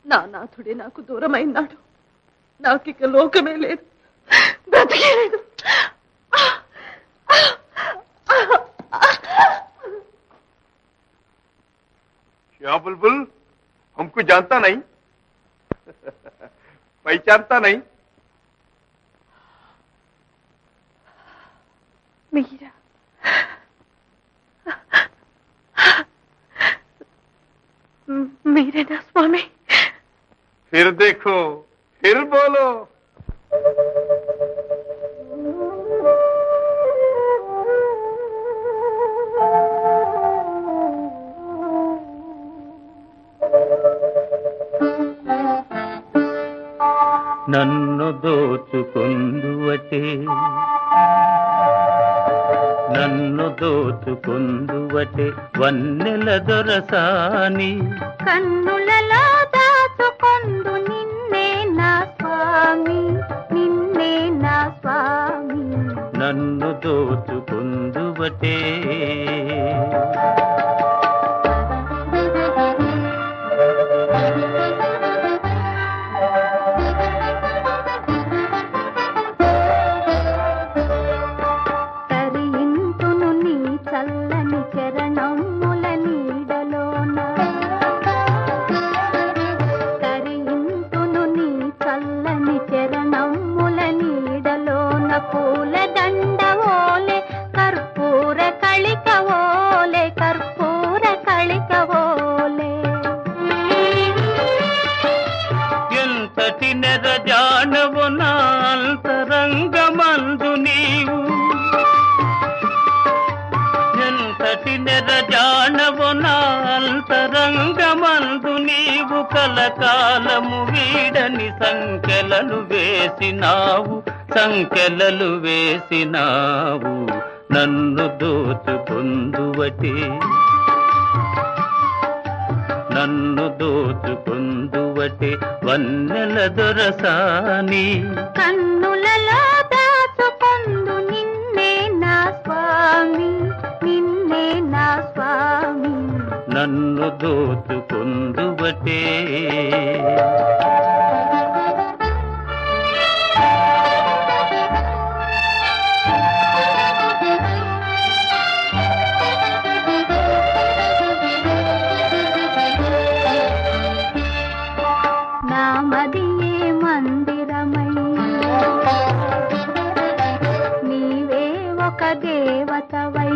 నా నాథుడే నాకు దూరమైనాడు నాకిక లోకమే లేదు బ్రతికే లేదు क्या बुलबुल हमको जानता नहीं पहचानता नहीं మీరా మీరేనా స్వామి फिर देखो फिर बोलो నన్ను దోచుకొందువటే నన్ను దోచుకొందువటే వన్నెల దొరసాని కన్నులలో దాచుకొందు నిన్నే నా స్వామి నిన్నే నా స్వామి నన్ను దోచుకొందువటే తరింతును నీ చల్లని చరణముల నీడలోన తరింతును నీ చల్లని చరణముల నీడలోన పూల దండవోలే కర్పూర కళికవోలే కర్పూర కళికవోలే ఎంతటి నెరజానవు నాల్తరంగమందు నీవు ఎంతటి నెరజానవు నాల్తరంగమందు నీవు కలకాలము వీడని సంఖ్యలను వేసినావు సంఖ్యలలు వేసినావు నన్ను దోచుకొందువటే నన్ను దోచుకొందువటే వన్నెల దొరసాని కన్నులలో దాచుకొందు నిన్నే నా స్వామి నిన్నే నా స్వామి నన్ను దోచుకొందువటే నా మదియే మందిరమై నీవే ఒక దేవతవై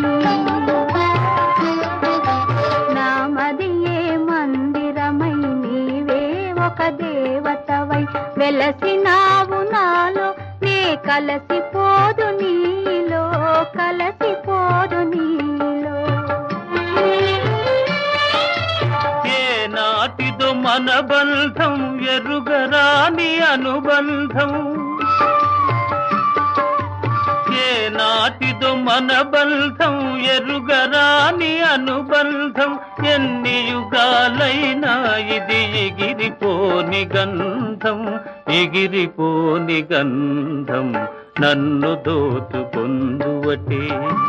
నా మదియే మందిరమై నీవే ఒక దేవతవై వెలసినావు నాలో నే కలసిపోదు నీలో కలసిపోదు నీలో ఏ నాటిదో మన బంధం ఎరుగరాని అనుబంధం ఏ నాటిదో మన బంధం ఎరుగరాని అనుబంధం ఎన్ని యుగాలైనా ఇది ఎగిరిపోని గంధం ఎగిరిపోని గంధం నన్ను దోచుకొందువటే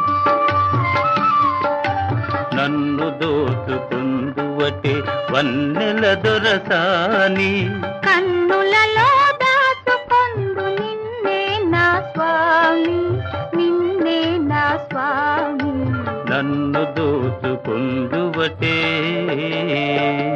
నన్ను దోచుకుందువటే వన్నెల దొరసాని కన్నులలో దాచుకొందు నిన్నే నా స్వామి నిన్నే నా స్వామి నన్ను దోచుకుందువటే